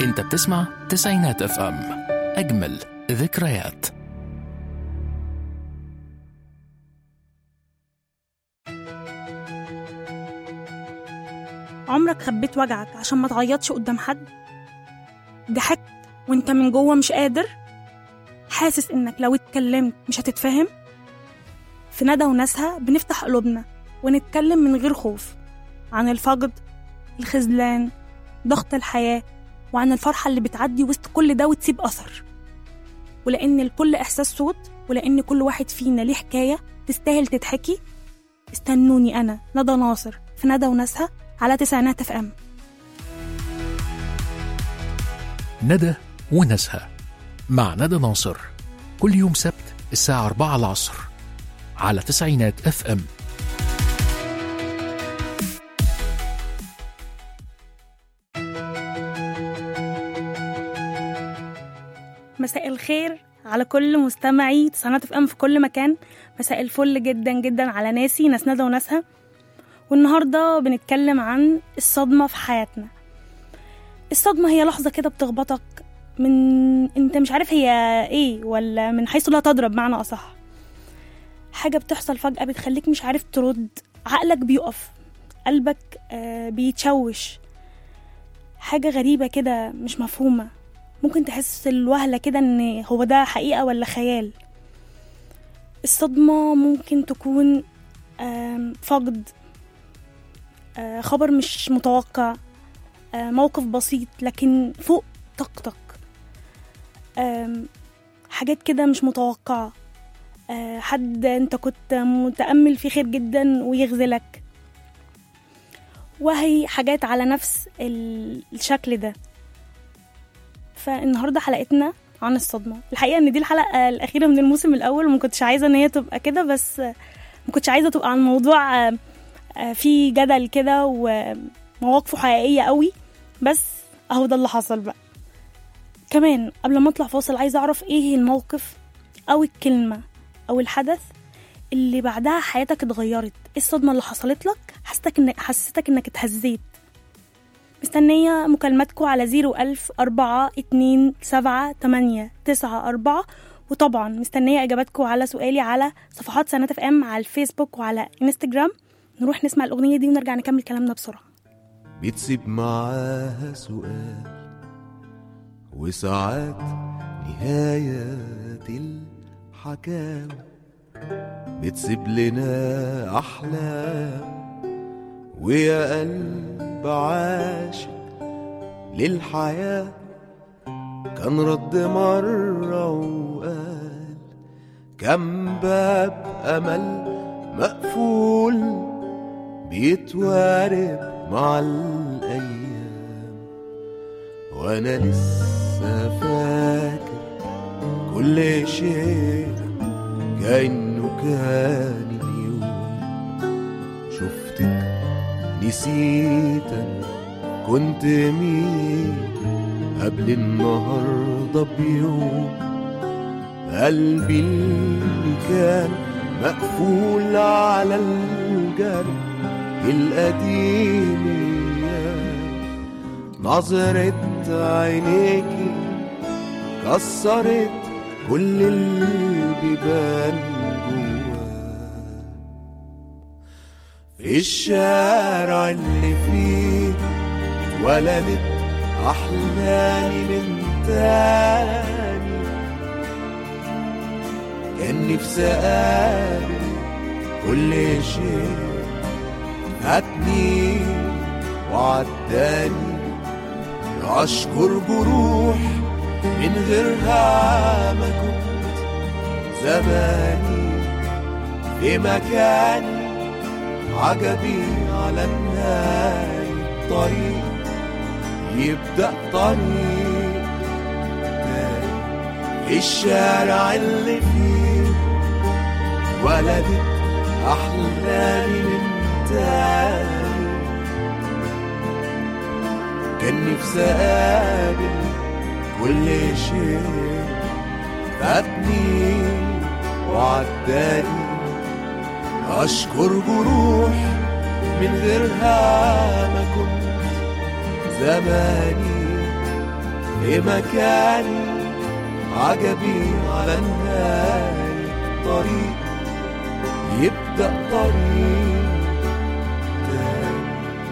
انت بتسمع تسعينات اف ام اجمل ذكريات عمرك خبيت وجعك عشان ما تعيطش قدام حد ضحكت وانت من جوه مش قادر حاسس انك لو اتكلمت مش هتتفهم في ندى وناسها بنفتح قلوبنا ونتكلم من غير خوف عن الفقد الخذلان ضغط الحياة وعن الفرحة اللي بتعدي وسط كل ده وتسيب أثر ولأن الكل إحساس صوت ولأن كل واحد فينا ليه حكاية تستاهل تتحكي استنوني أنا ندى ناصر في ندى وناسها على تسعينات اف ام ندى وناسها مع ندى ناصر كل يوم سبت الساعة 4 العصر على تسعينات اف ام مساء الخير على كل مستمعي تسعينات اف ام في كل مكان مساء الفل جدا جدا على ناسي ناس ندى وناسها والنهارده بنتكلم عن الصدمة في حياتنا الصدمة هي لحظة كده بتخبطك من انت مش عارف هي ايه ولا من حيث لا تضرب معنى اصح حاجة بتحصل فجأة بتخليك مش عارف ترد عقلك بيقف قلبك آه بيتشوش حاجة غريبة كده مش مفهومة ممكن تحس الوهلة كده ان هو ده حقيقة ولا خيال الصدمة ممكن تكون آم، فقد آه، خبر مش متوقع آه، موقف بسيط لكن فوق طاقتك آم، حاجات كده مش متوقعة آه، حد انت كنت متأمل فيه خير جدا ويخذلك وهي حاجات على نفس ال- الشكل ده فالنهارده حلقتنا عن الصدمة الحقيقة ان دي الحلقة الأخيرة من الموسم الأول وما كنتش عايزة ان هي تبقى كده بس آه، ما كنتش عايزة تبقى عن موضوع آه، آه، فيه جدل كده ومواقفه حقيقية قوي بس اهو ده اللي حصل بقى كمان قبل ما اطلع فاصل عايزة اعرف ايه الموقف او الكلمة او الحدث اللي بعدها حياتك اتغيرت ايه الصدمة اللي حصلت لك حسيتك إن حسيتك انك اتهزيت مستنية مكالماتكم على زيرو ألف أربعة اتنين سبعة تمانية تسعة أربعة وطبعا مستنية إجاباتكم على سؤالي على صفحات سنة اف ام على الفيسبوك وعلى انستجرام نروح نسمع الأغنية دي ونرجع نكمل كلامنا بسرعة بتسيب معاها سؤال وساعات نهاية الحكاوي بتسيب لنا أحلام ويا قلب عاشق للحياة كان رد مرة وقال كم باب أمل مقفول بيتوارب مع الأيام وأنا لسه فاكر كل شيء كأنه كان اليوم شفتك نسيتك كنت مين قبل النهاردة بيوم قلبي اللي كان مقفول على الجرح القديم نظرة عينيكي كسرت كل البيبان جواه في الشارع اللي فيه اتولدت أحلامي من تاني كان نفسي أقابل كل شيء فاتني وعداني أشكر جروح من غيرها ما كنت زماني في مكاني عجبي على النهاية الطريق يبدأ طريق تاني في الشارع اللي فيه ولدت أحلامي من تاني كان نفسي أقابل كل شيء فاتني وعداني أشكر جروح من غيرها ما كنت زماني لمكاني عجبي على النهاية طريق يبدأ طريق تاني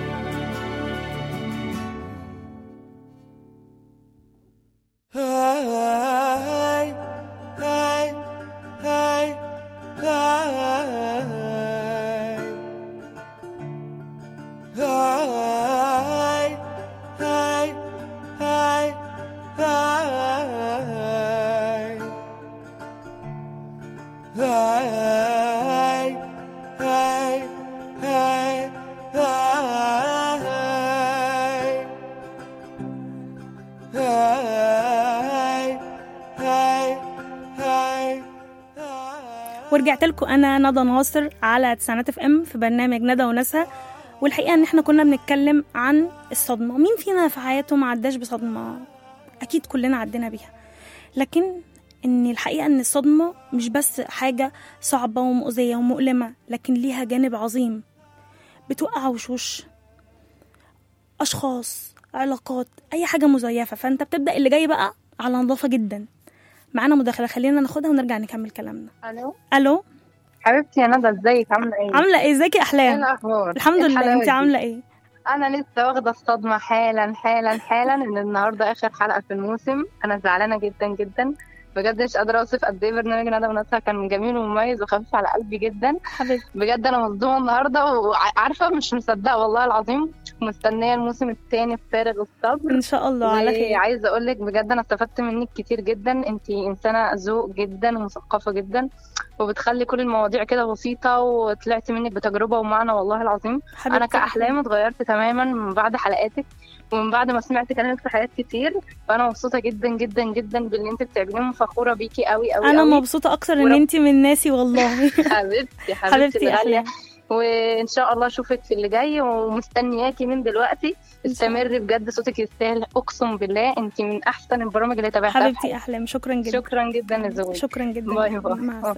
هاي هاي هاي هاي هاي هاي هاي هاي هاي هاي هاي هاي هاي هاي هاي ورجعت لكم انا ندى ناصر على تسعينات اف ام في برنامج ندى وناسها والحقيقه ان احنا كنا بنتكلم عن الصدمه مين فينا في حياته ما عداش بصدمه اكيد كلنا عدينا بيها لكن ان الحقيقه ان الصدمه مش بس حاجه صعبه ومؤذيه ومؤلمه لكن ليها جانب عظيم بتوقع وشوش اشخاص علاقات اي حاجه مزيفه فانت بتبدا اللي جاي بقى على نظافه جدا معانا مداخله خلينا ناخدها ونرجع نكمل كلامنا الو الو حبيبتي يا ندى ازيك عامله ايه؟ عامله ايه ازيك يا ايه احلام الاخبار؟ الحمد إيه لله الحلاوة انت دي؟ عامله ايه انا لسه واخده الصدمه حالا حالا حالا ان النهارده اخر حلقه في الموسم انا زعلانه جدا جدا بجد مش قادره اوصف قد ايه برنامج ندى وناسها كان جميل ومميز وخفيف على قلبي جدا حبيبتي بجد انا مصدومه النهارده وعارفه مش مصدقه والله العظيم مستنيه الموسم الثاني بفارغ الصبر ان شاء الله على خير وعايزه اقول لك بجد انا استفدت منك كتير جدا انت انسانه ذوق جدا ومثقفه جدا وبتخلي كل المواضيع كده بسيطه وطلعت منك بتجربه ومعنى والله العظيم حبيبتي انا كاحلام اتغيرت تماما من بعد حلقاتك ومن بعد ما سمعت كلامك في حاجات كتير فانا مبسوطه جدا جدا جدا باللي انت بتعمليه وفخوره بيكي قوي قوي انا قوي. مبسوطه اكتر ان ورب- انت من ناسي والله حبيبتي حبيبتي حبيبتي يا الغاليه احلام وان شاء الله اشوفك في اللي جاي ومستنياكي من دلوقتي استمري بجد صوتك يستاهل اقسم بالله انت من احسن البرامج اللي تابعتها في حبيبتي يا احلام شكرا حياتي. جدا شكرا جدا لذوقك شكرا جدا باي باي. مع السلامه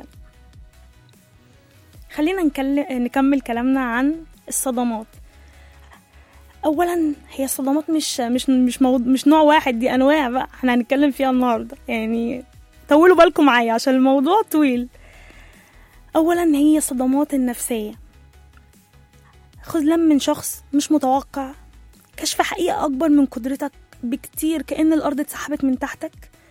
خلينا نكلم نكمل كلامنا عن الصدمات اولا هي الصدمات مش مش مش موضوع مش نوع واحد دي انواع بقى احنا هنتكلم فيها النهارده يعني طولوا بالكم معايا عشان الموضوع طويل اولا هي الصدمات النفسيه خذلان من شخص مش متوقع كشف حقيقه اكبر من قدرتك بكتير كأن الأرض اتسحبت من تحتك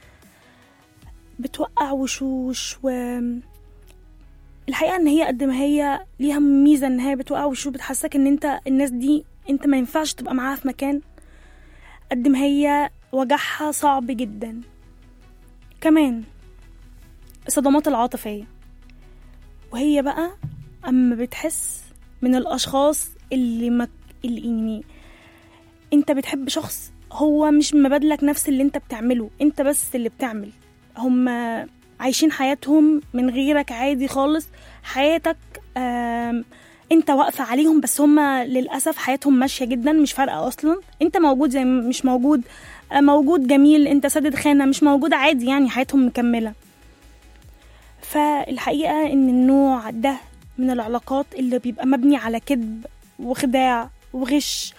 بتوقع وشوش و الحقيقة ان هي قد ما هي ليها ميزة ان هي بتوقع وشوش بتحسسك ان انت الناس دي انت ما ينفعش تبقى معاها في مكان قد ما هي وجعها صعب جدا كمان الصدمات العاطفية وهي بقى اما بتحس من الاشخاص اللي مك... اللي يعني انت بتحب شخص هو مش مبادلك نفس اللي انت بتعمله انت بس اللي بتعمل هم عايشين حياتهم من غيرك عادي خالص حياتك آم، انت واقفة عليهم بس هم للأسف حياتهم ماشية جدا مش فارقة أصلا انت موجود زي ما مش موجود آه، موجود جميل انت سادد خانة مش موجود عادي يعني حياتهم مكملة فالحقيقة ان النوع ده من العلاقات اللي بيبقى مبني على كذب وخداع وغش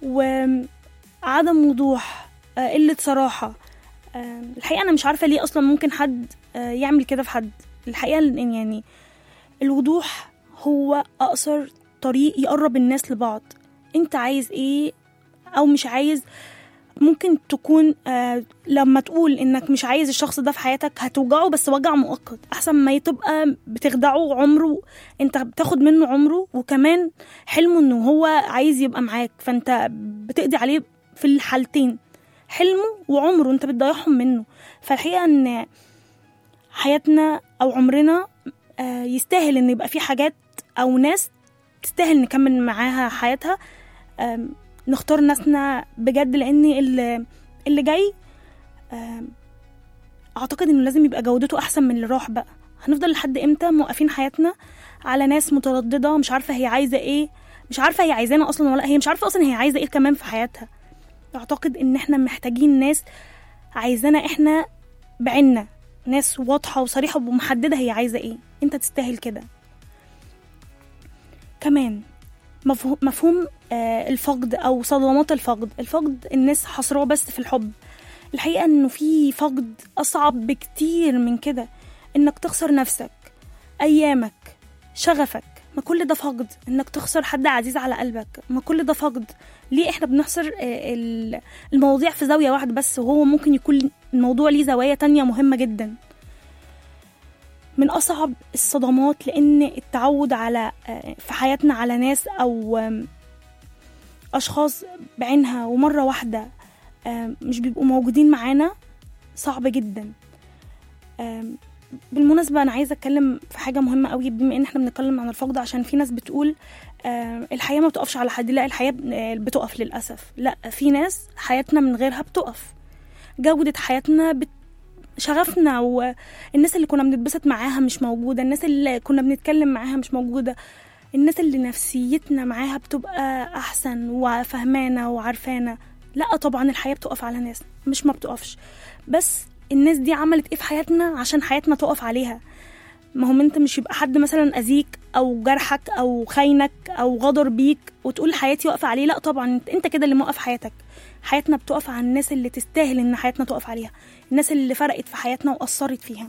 وعدم وضوح آه، قلة صراحة آه، الحقيقة أنا مش عارفة ليه أصلا ممكن حد آه، يعمل كده في حد الحقيقة إن يعني الوضوح هو أقصر طريق يقرب الناس لبعض أنت عايز إيه أو مش عايز ممكن تكون آه لما تقول انك مش عايز الشخص ده في حياتك هتوجعه بس وجع مؤقت احسن ما تبقى بتخدعه عمره انت بتاخد منه عمره وكمان حلمه انه هو عايز يبقى معاك فانت بتقضي عليه في الحالتين حلمه وعمره انت بتضيعهم منه فالحقيقه ان حياتنا او عمرنا آه، يستاهل ان يبقى في حاجات او ناس تستاهل نكمل معاها حياتها آم، نختار ناسنا بجد لان اللي, اللي جاي آم، اعتقد انه لازم يبقى جودته احسن من اللي راح بقى هنفضل لحد امتى موقفين حياتنا على ناس متردده مش عارفه هي عايزه ايه مش عارفه هي عايزانا اصلا ولا هي مش عارفه اصلا هي عايزه ايه كمان في حياتها اعتقد ان احنا محتاجين ناس عايزانا احنا بعنا ناس واضحه وصريحه ومحدده هي عايزه ايه انت تستاهل كده كمان مفهوم, مفهوم آه الفقد او صدمات الفقد الفقد الناس حصروه بس في الحب الحقيقة إنه في فقد أصعب بكتير من كده إنك تخسر نفسك أيامك شغفك ما كل ده فقد إنك تخسر حد عزيز على قلبك ما كل ده فقد ليه إحنا بنحصر آه، ال- المواضيع في زاوية واحدة بس وهو ممكن يكون الموضوع ليه زوايا تانية مهمة جدا من أصعب الصدمات لأن التعود على آه، في حياتنا على ناس أو آم، أشخاص بعينها ومرة واحدة آم، مش بيبقوا موجودين معانا صعب جدا آم، بالمناسبة أنا عايزة أتكلم في حاجة مهمة قوي بما إن إحنا بنتكلم عن الفقد عشان في ناس بتقول آم، الحياة ما بتقفش على حد لا الحياة ب- آه، بتقف للأسف لا في ناس حياتنا من غيرها بتقف جودة حياتنا بت... شغفنا والناس اللي كنا بنتبسط معاها مش موجودة الناس اللي كنا بنتكلم معاها مش موجودة الناس اللي نفسيتنا معاها بتبقى أحسن وفهمانة وعارفانا لا طبعا الحياة بتقف على ناس مش ما بتقفش بس الناس دي عملت ايه في حياتنا عشان حياتنا تقف عليها ما هم انت مش يبقى حد مثلا اذيك او جرحك او خاينك او غدر بيك وتقول حياتي واقفه عليه لا طبعا انت- انت كده اللي موقف حياتك حياتنا بتقف على الناس اللي تستاهل ان حياتنا تقف عليها الناس اللي فرقت في حياتنا واثرت فيها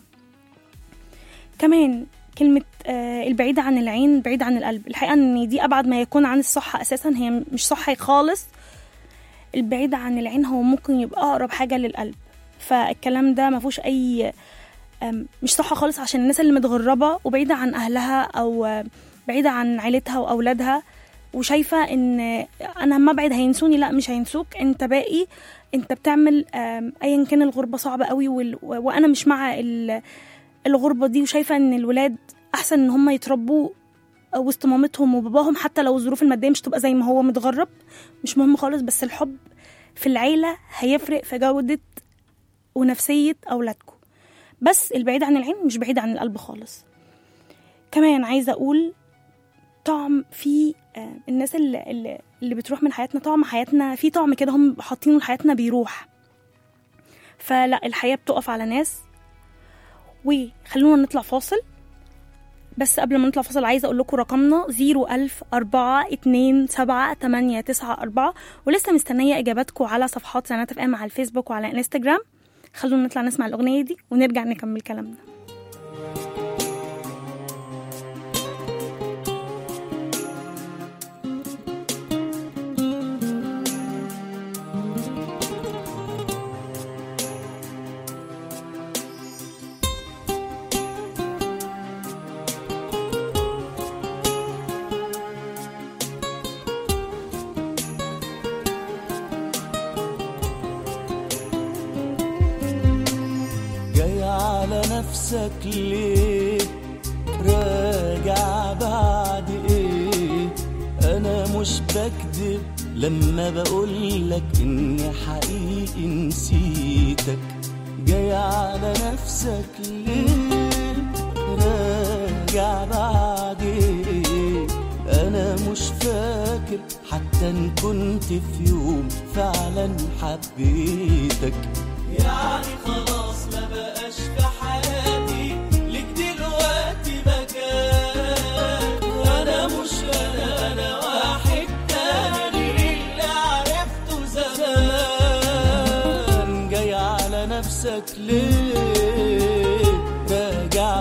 كمان كلمة آه، البعيدة عن العين بعيدة عن القلب الحقيقة ان دي ابعد ما يكون عن الصحة اساسا هي مش صحي خالص البعيدة عن العين هو ممكن يبقى اقرب حاجة للقلب فالكلام ده ما فيهوش اي أم، مش صح خالص عشان الناس اللي متغربة وبعيدة عن أهلها أو آه، بعيدة عن عيلتها وأولادها وشايفة إن أنا لما أبعد هينسوني لا مش هينسوك أنت باقي أنت بتعمل آم، أيا كان الغربة صعبة قوي وال- و- وأنا مش مع ال- الغربة دي وشايفة إن الولاد أحسن إن هم يتربوا وسط مامتهم وباباهم حتى لو الظروف المادية مش تبقى زي ما هو متغرب مش مهم خالص بس الحب في العيلة هيفرق في جودة ونفسية أولادكم بس البعيد عن العين مش بعيد عن القلب خالص كمان عايزة أقول طعم في آه، الناس اللي, اللي, اللي بتروح من حياتنا طعم حياتنا في طعم كده هم حاطينه لحياتنا بيروح فلا الحياة بتقف على ناس وخلونا نطلع فاصل بس قبل ما نطلع فاصل عايزة أقول لكم رقمنا زيرو ألف أربعة اتنين سبعة تمانية تسعة أربعة ولسه مستنية إجاباتكم على صفحات سنة اف ام على الفيسبوك وعلى انستجرام خلونا نطلع نسمع الأغنية دي ونرجع نكمل كلامنا جاي على نفسك ليه راجع بعد ايه انا مش بكذب لما بقولك اني حقيقي نسيتك جاي على نفسك ليه راجع بعد ايه انا مش فاكر حتى ان كنت في يوم فعلا حبيتك يعني خلاص ما بقاش في حياتي ليك دلوقتي مكان انا مش انا انا واحد تاني اللي عرفته زمان جاي على نفسك ليه راجع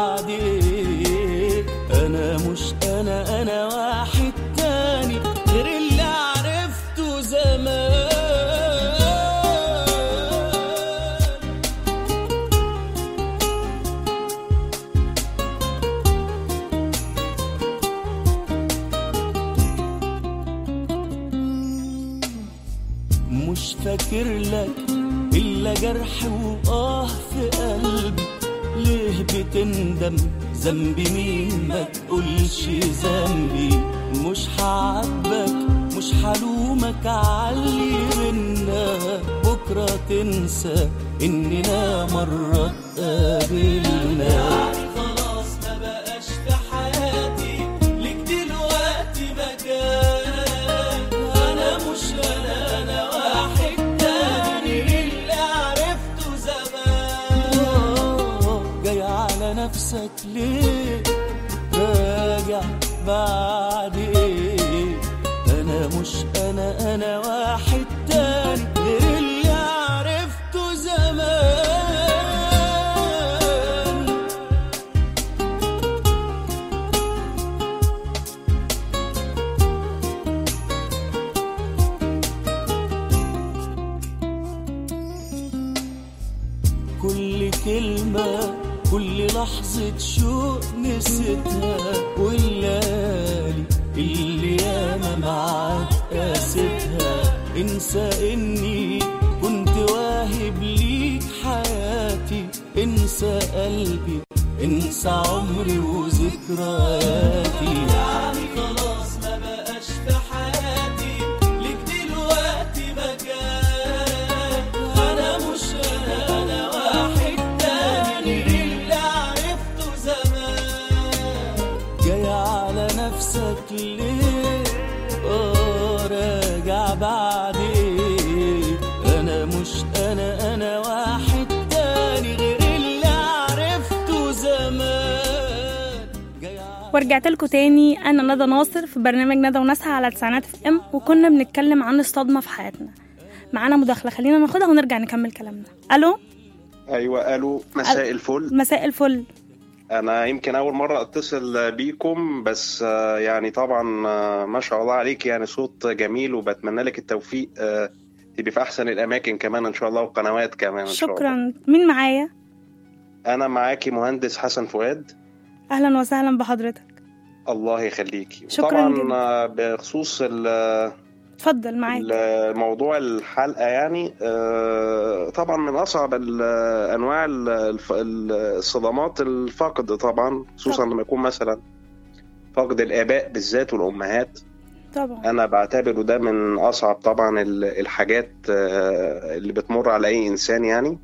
بعدين انا مش انا انا واحد تاني غير اللي عرفته زمان مش فاكر لك إلا جرح وآه في قلبي ليه بتندم ذنبي مين ما تقولش ذنبي مش هعاتبك مش هلومك عاللي بينا بكرة تنسى إننا مرة اتقابلنا يعني خلاص ما بقاش في حياتي ليك دلوقتي مكان أنا مش أنا أنا واحد تاني اللي عرفته زمان جاي على نفسك ليه راجع بعد ايه انا مش انا انا واحد تاني غير اللي عرفته زمان كل لحظة شوق نسيتها والليالي اللي ياما معاك قاستها انسى اني كنت واهب ليك حياتي انسى قلبي انسى عمري وذكرياتي يعني خلاص ما بقاش في حياتي ليك دلوقتي مكان انا مش انا انا واحد تاني اللي عرفته زمان جاي على نفسك ليه اه راجع بعدين انا مش انا انا واحد تاني غير اللي عرفته زمان جاي على ورجعت لكم تاني انا ندى ناصر في برنامج ندى وناسها على تسعينات اف ام وكنا بنتكلم عن الصدمه في حياتنا معانا مداخله خلينا ناخدها ونرجع نكمل كلامنا الو ايوه الو مساء الفل مساء الفل انا يمكن اول مره اتصل بيكم بس آه، يعني طبعا آه، ما شاء الله عليك يعني صوت جميل وبتمنى لك التوفيق آه، تبقي في احسن الاماكن كمان ان شاء الله وقنوات كمان ان شاء الله شكرا مين معايا انا معاكي مهندس حسن فؤاد اهلا وسهلا بحضرتك الله يخليكي شكراً طبعا جداً. آه، بخصوص ال- اتفضل معاك موضوع الحلقه يعني آه، طبعا من اصعب ال- انواع ال- الف- الصدمات الفقد طبعا خصوصا لما يكون مثلا فقد الاباء بالذات والامهات طبعا انا بعتبره ده من اصعب طبعا ال- الحاجات آه، اللي بتمر على اي انسان يعني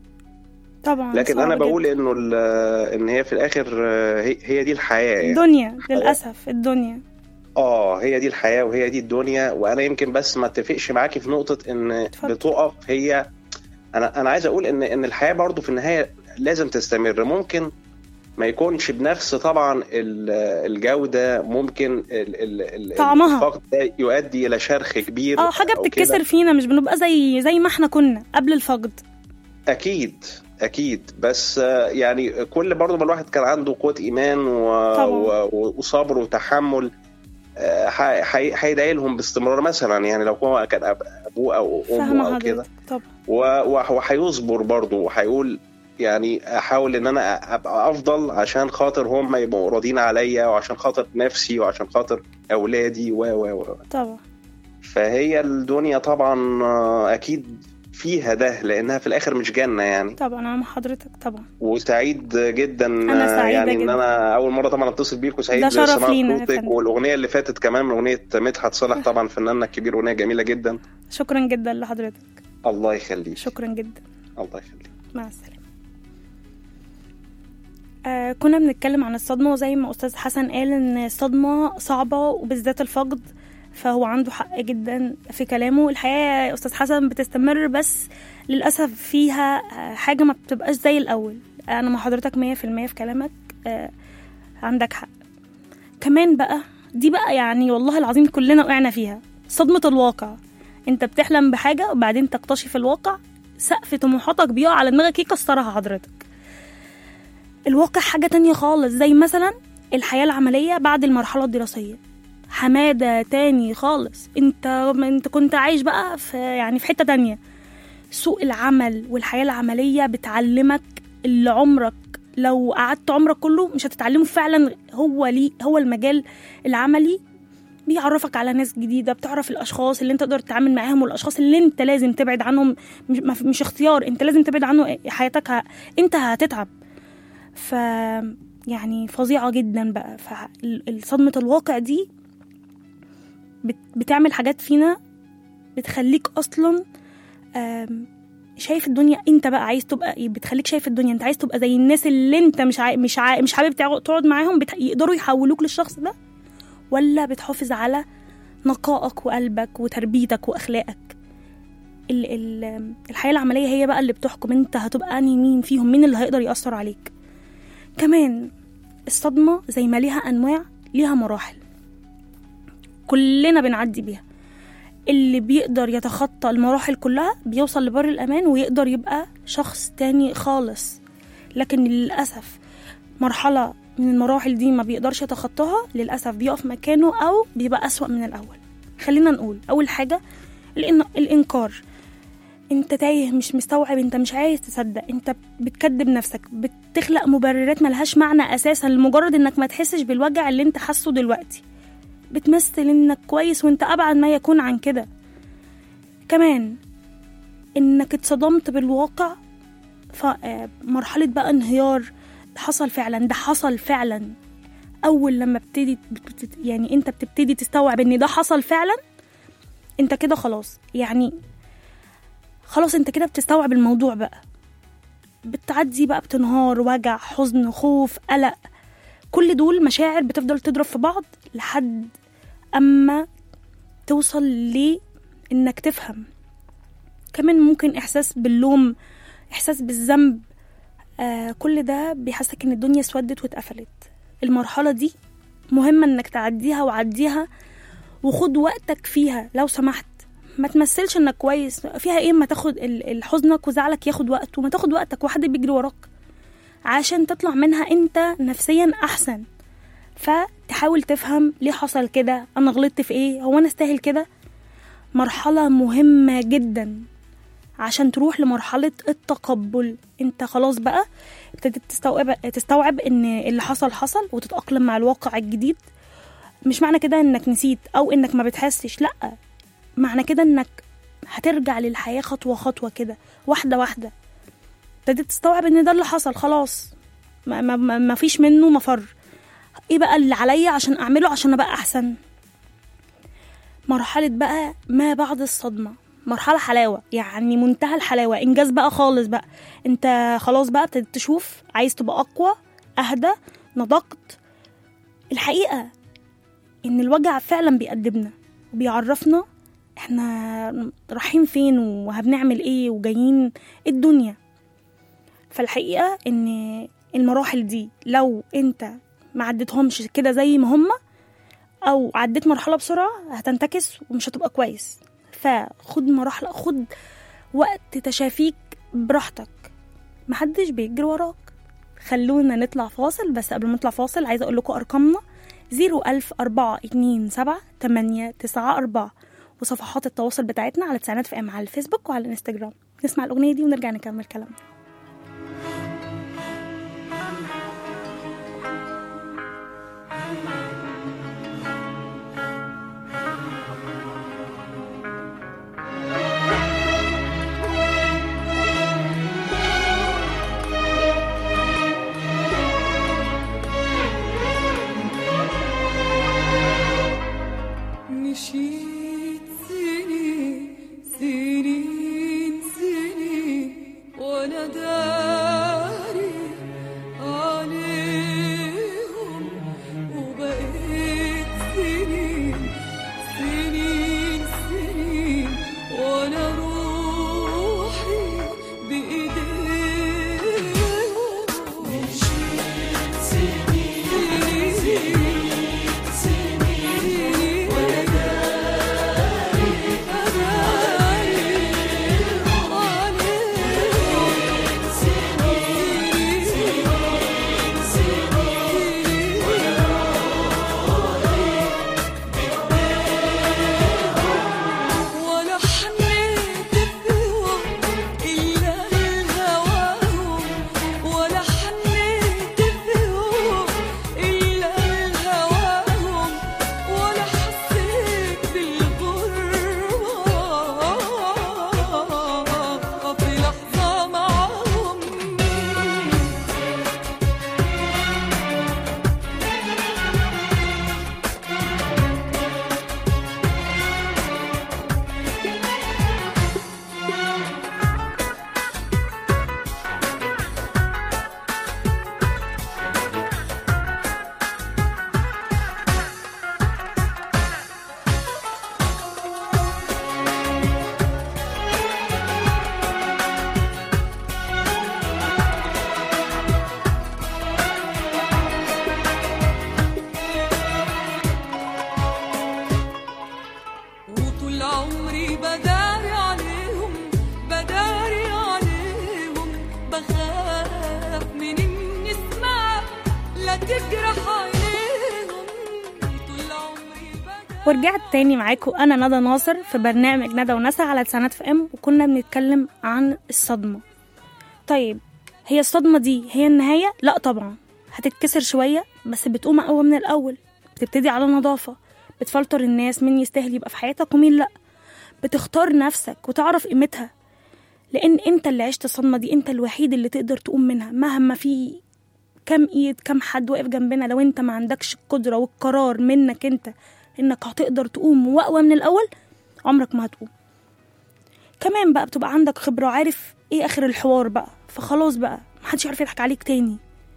طبعا لكن صعب انا جداً. بقول انه ال- ان هي في الاخر آه، هي هي دي الحياه يعني. الدنيا للاسف الدنيا اه هي دي الحياة وهي دي الدنيا وانا يمكن بس ما اتفقش معاكي في نقطة ان اتفضل. بتقف هي انا انا عايز اقول ان ان الحياة برضو في النهاية لازم تستمر ممكن ما يكونش بنفس طبعا ال- الجودة ممكن ال- ال- ال- طعمها. الفقد ده يؤدي الى شرخ كبير اه حاجه أو كده. بتتكسر فينا مش بنبقى زي زي ما احنا كنا قبل الفقد اكيد اكيد بس آه، يعني كل برضه ما الواحد كان عنده قوه ايمان و... طبعاً. و... وصبر وتحمل آه، ح- حي- هيدعي لهم باستمرار مثلا يعني لو هو كان أب- ابوه او امه فاهمه او كده حضرتك طبعا و- وح- وهيصبر برضه وهيقول يعني احاول ان انا ابقى افضل عشان خاطر هم يبقوا راضيين عليا وعشان خاطر نفسي وعشان خاطر اولادي و و و طبعا فهي الدنيا طبعا آه، اكيد فيها ده لانها في الاخر مش جنه يعني طبعا انا مع حضرتك طبعا وسعيد جدا أنا آه، سعيدة يعني ان جداً. انا اول مره طبعا اتصل بيك وسعيد ده شرف سماع لينا يا صوتك فندم. والاغنيه اللي فاتت كمان من اغنيه مدحت صالح طبعا فناننا الكبير اغنيه جميله جدا شكرا جدا لحضرتك الله يخليك شكرا جدا الله يخليك مع السلامة آه كنا بنتكلم عن الصدمة وزي ما أستاذ حسن قال إن الصدمة صعبة وبالذات الفقد فهو عنده حق جدا في كلامه الحياة يا أستاذ حسن بتستمر بس للأسف فيها آه، حاجة ما بتبقاش زي الأول أنا مع حضرتك مية في المية في كلامك آه عندك حق كمان بقى دي بقى يعني والله العظيم كلنا وقعنا فيها صدمة الواقع انت بتحلم بحاجة وبعدين تكتشف الواقع سقف طموحاتك بيقع على دماغك يكسرها حضرتك الواقع حاجة تانية خالص زي مثلا الحياة العملية بعد المرحلة الدراسية حمادة تاني خالص انت انت كنت عايش بقى في يعني في حتة تانية سوق العمل والحياة العملية بتعلمك اللي عمرك لو قعدت عمرك كله مش هتتعلمه فعلا هو ليه هو المجال العملي بيعرفك على ناس جديدة بتعرف الأشخاص اللي انت تقدر تتعامل معاهم والأشخاص اللي انت لازم تبعد عنهم مش, ما في- مش اختيار انت لازم تبعد عنه حياتك ه... انت هتتعب ف يعني فظيعة جدا بقى فصدمة الواقع دي بت... بتعمل حاجات فينا بتخليك أصلا آم، شايف الدنيا انت بقى عايز تبقى ايه بتخليك شايف الدنيا انت عايز تبقى زي الناس اللي انت مش عاي... مش عاي... مش حابب تقعد تقعد معاهم بت... يقدروا يحولوك للشخص ده ولا بتحافظ على نقائك وقلبك وتربيتك واخلاقك ال ال الحياه العمليه هي بقى اللي بتحكم انت هتبقى انهي مين فيهم مين اللي هيقدر ياثر عليك كمان الصدمه زي ما ليها انواع ليها مراحل كلنا بنعدي بيها اللي بيقدر يتخطى المراحل كلها بيوصل لبر الامان ويقدر يبقى شخص تاني خالص لكن للاسف مرحله من المراحل دي ما بيقدرش يتخطاها للأسف بيقف مكانه أو بيبقى أسوأ من الأول خلينا نقول أول حاجة الإن... الإنكار انت تايه مش مستوعب انت مش عايز تصدق انت بتكذب نفسك بتخلق مبررات ملهاش معنى اساسا لمجرد انك ما تحسش بالوجع اللي انت حاسه دلوقتي بتمثل انك كويس وانت ابعد ما يكون عن كده كمان انك اتصدمت بالواقع فمرحلة بقى انهيار ده حصل فعلا ده حصل فعلا اول لما ابتدي بت- يعني انت بتبتدي تستوعب ان ده حصل فعلا انت كده خلاص يعني خلاص انت كده بتستوعب الموضوع بقى بتعدي بقى بتنهار وجع حزن خوف قلق كل دول مشاعر بتفضل تضرب في بعض لحد اما توصل ل انك تفهم كمان ممكن احساس باللوم احساس بالذنب آه كل ده بيحسسك ان الدنيا اسودت واتقفلت المرحله دي مهمه انك تعديها وعديها وخد وقتك فيها لو سمحت ما تمثلش انك كويس فيها ايه ما تاخد ال- الحزنك وزعلك ياخد وقت وما تاخد وقتك وحد بيجري وراك عشان تطلع منها انت نفسيا احسن فتحاول تفهم ليه حصل كده انا غلطت في ايه هو انا استاهل كده مرحلة مهمة جدا عشان تروح لمرحلة التقبل انت خلاص بقى ابتديت تستوعب تستوعب ان اللي حصل حصل وتتأقلم مع الواقع الجديد مش معنى كده انك نسيت او انك ما بتحسش لا معنى كده انك هترجع للحياة خطوة خطوة كده واحدة واحدة ابتديت تستوعب ان ده اللي حصل خلاص ما, ما, ما, ما فيش منه مفر ايه بقى اللي عليا عشان اعمله عشان ابقى احسن مرحلة بقى ما بعد الصدمة مرحلة حلاوة يعني منتهى الحلاوة إنجاز بقى خالص بقى أنت خلاص بقى ابتديت تشوف عايز تبقى أقوى أهدى نضجت الحقيقة إن الوجع فعلا بيقدمنا وبيعرفنا إحنا رايحين فين وهبنعمل إيه وجايين إيه الدنيا فالحقيقة إن المراحل دي لو أنت ما عدتهمش كده زي ما هما او عديت مرحله بسرعه هتنتكس ومش هتبقى كويس فخد مراحل خد وقت تشافيك براحتك محدش بيجري وراك خلونا نطلع فاصل بس قبل ما نطلع فاصل عايزه اقول لكم ارقامنا 01042 7 8 9 4 وصفحات التواصل بتاعتنا على تسعينات في ام على الفيسبوك وعلى الانستجرام نسمع الاغنيه دي ونرجع نكمل كلامنا مشيت سنين سنين سنين وانا داري عليهم وبقيت سنين سنين سنين وانا روحي بايديهم مشيت سنين سنين وانا ولا حنيت بهوى إلا الهواهم ولا حنيت بهوى إلا الهواهم ولا حسيت بالغربة في لحظة معهم وطول عمري بداري عليهم بداري عليهم بخاف من اني اسمع لا تجرح عينيهم طول عمري بداري ورجعت تاني معاكم انا ندى ناصر في برنامج ندى ونسى على تسعينات في ام وكنا بنتكلم عن الصدمه طيب هي الصدمه دي هي النهايه لا طبعا هتتكسر شويه بس بتقوم اقوى من الاول بتبتدي على نظافه بتفلتر الناس مين يستاهل يبقى في حياتك ومين لا بتختار نفسك وتعرف قيمتها لان انت اللي عشت الصدمه دي انت الوحيد اللي تقدر تقوم منها مهما في كم ايد كم حد واقف جنبنا لو انت ما عندكش القدره والقرار منك انت انك هتقدر تقوم واقوى من الاول عمرك ما هتقوم كمان بقى بتبقى عندك خبره وعارف ايه اخر الحوار بقى فخلاص بقى محدش يعرف يضحك عليك تاني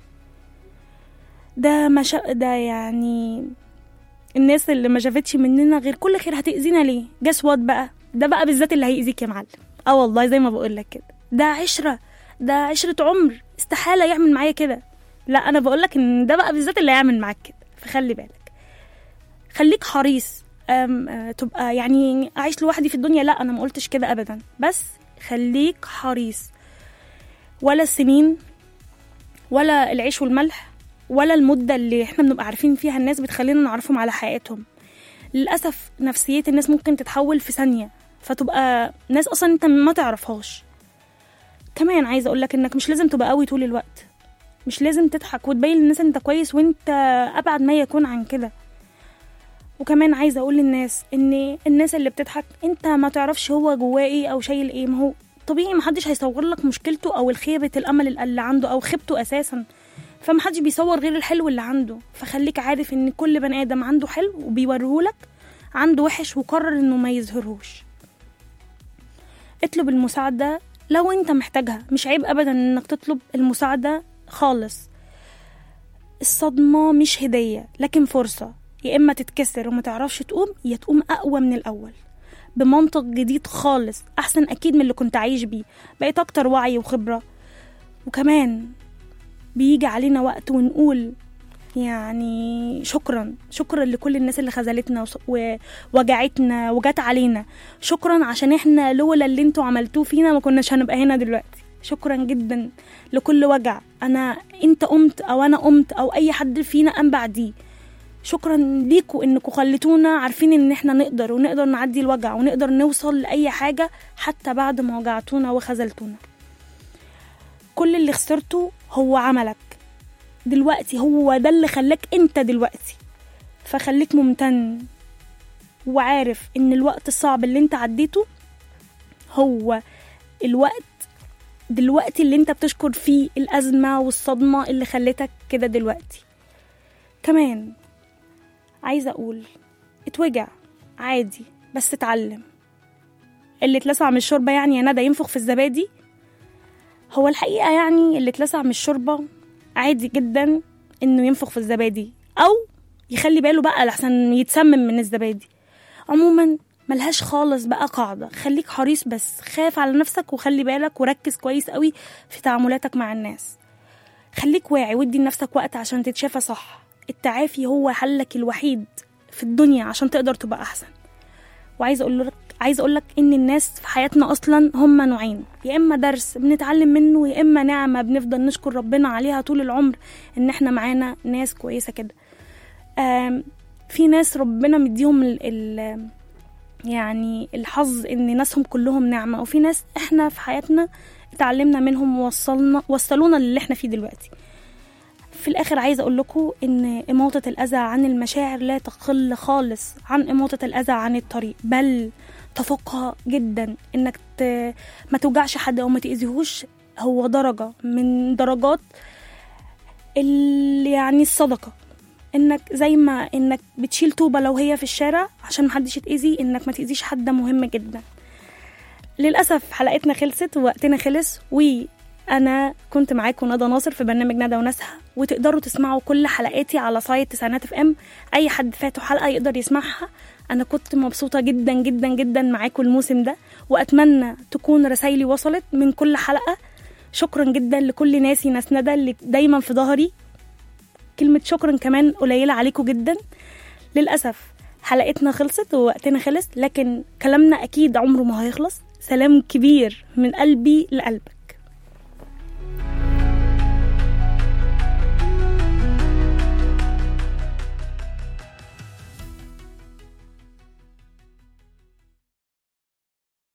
ده ما شا... ده يعني الناس اللي ما شافتش مننا غير كل خير هتأذينا ليه جاس وات بقى ده بقى بالذات اللي هيأذيك يا معلم اه والله زي ما بقول لك كده ده عشرة ده عشرة عمر استحالة يعمل معايا كده لا انا بقول لك ان ده بقى بالذات اللي هيعمل معاك كده فخلي بالك خليك حريص أم أه تبقى يعني اعيش لوحدي في الدنيا لا انا ما قلتش كده ابدا بس خليك حريص ولا السنين ولا العيش والملح ولا المدة اللي احنا بنبقى عارفين فيها الناس بتخلينا نعرفهم على حقيقتهم للأسف نفسية الناس ممكن تتحول في ثانية فتبقى ناس أصلا انت ما تعرفهاش كمان عايزة أقولك إنك مش لازم تبقى قوي طول الوقت مش لازم تضحك وتبين للناس انت كويس وانت أبعد ما يكون عن كده وكمان عايزة أقول للناس إن الناس اللي بتضحك انت ما تعرفش هو جواه ايه أو شايل ايه ما هو طبيعي محدش هيصور لك مشكلته أو الخيبة الأمل اللي عنده أو خيبته أساسا فمحدش بيصور غير الحلو اللي عنده فخليك عارف ان كل بني ادم عنده حلو وبيوريهولك عنده وحش وقرر انه ما يظهرهوش اطلب المساعدة لو انت محتاجها مش عيب ابدا انك تطلب المساعدة خالص الصدمة مش هدية لكن فرصة يا اما تتكسر وما تعرفش تقوم يا تقوم اقوى من الاول بمنطق جديد خالص احسن اكيد من اللي كنت عايش بيه بقيت اكتر وعي وخبرة وكمان بيجي علينا وقت ونقول يعني شكرا شكرا لكل الناس اللي خذلتنا ووجعتنا وجت علينا شكرا عشان احنا لولا اللي انتوا عملتوه فينا ما كناش هنبقى هنا دلوقتي شكرا جدا لكل وجع انا انت قمت او انا قمت او اي حد فينا قام بعديه شكرا ليكوا انكم خليتونا عارفين ان احنا نقدر ونقدر نعدي الوجع ونقدر نوصل لاي حاجه حتى بعد ما وجعتونا وخذلتونا كل اللي خسرته هو عملك دلوقتي هو ده اللي خلاك انت دلوقتي فخليك ممتن وعارف ان الوقت الصعب اللي انت عديته هو الوقت دلوقتي اللي انت بتشكر فيه الأزمة والصدمة اللي خلتك كده دلوقتي كمان عايزة أقول اتوجع عادي بس اتعلم اللي اتلسع من الشوربة يعني يا ندى ينفخ في الزبادي هو الحقيقة يعني اللي اتلسع من الشوربة عادي جدا انه ينفخ في الزبادي او يخلي باله بقى لحسن يتسمم من الزبادي عموما ملهاش خالص بقى قاعدة خليك حريص بس خاف على نفسك وخلي بالك وركز كويس قوي في تعاملاتك مع الناس خليك واعي وادي لنفسك وقت عشان تتشافى صح التعافي هو حلك الوحيد في الدنيا عشان تقدر تبقى احسن وعايزه اقول لك عايزه اقول لك ان الناس في حياتنا اصلا هم نوعين يا اما درس بنتعلم منه يا اما نعمه بنفضل نشكر ربنا عليها طول العمر ان احنا معانا ناس كويسه كده في ناس ربنا مديهم ال ال يعني الحظ ان ناسهم كلهم نعمه وفي ناس احنا في حياتنا اتعلمنا منهم ووصلنا وصلونا للي احنا فيه دلوقتي في الاخر عايزه اقول لكم ان اماطه الاذى عن المشاعر لا تقل خالص عن اماطه الاذى عن الطريق بل تفوقها جدا انك ت... ما توجعش حد او ما تاذيهوش هو درجه من درجات ال... يعني الصدقه انك زي ما انك بتشيل طوبه لو هي في الشارع عشان محدش يتاذي انك ما تاذيش حد ده مهم جدا للاسف حلقتنا خلصت ووقتنا خلص وانا كنت معاكم ندى ناصر في برنامج ندى وناسها وتقدروا تسمعوا كل حلقاتي على سايت تسعينات اف ام اي حد فاته حلقه يقدر يسمعها انا كنت مبسوطه جدا جدا جدا معاكم الموسم ده واتمنى تكون رسايلي وصلت من كل حلقه شكرا جدا لكل ناسي ناس ندى اللي دايما في ظهري كلمه شكرا كمان قليله عليكم جدا للاسف حلقتنا خلصت ووقتنا خلص لكن كلامنا اكيد عمره ما هيخلص سلام كبير من قلبي لقلبك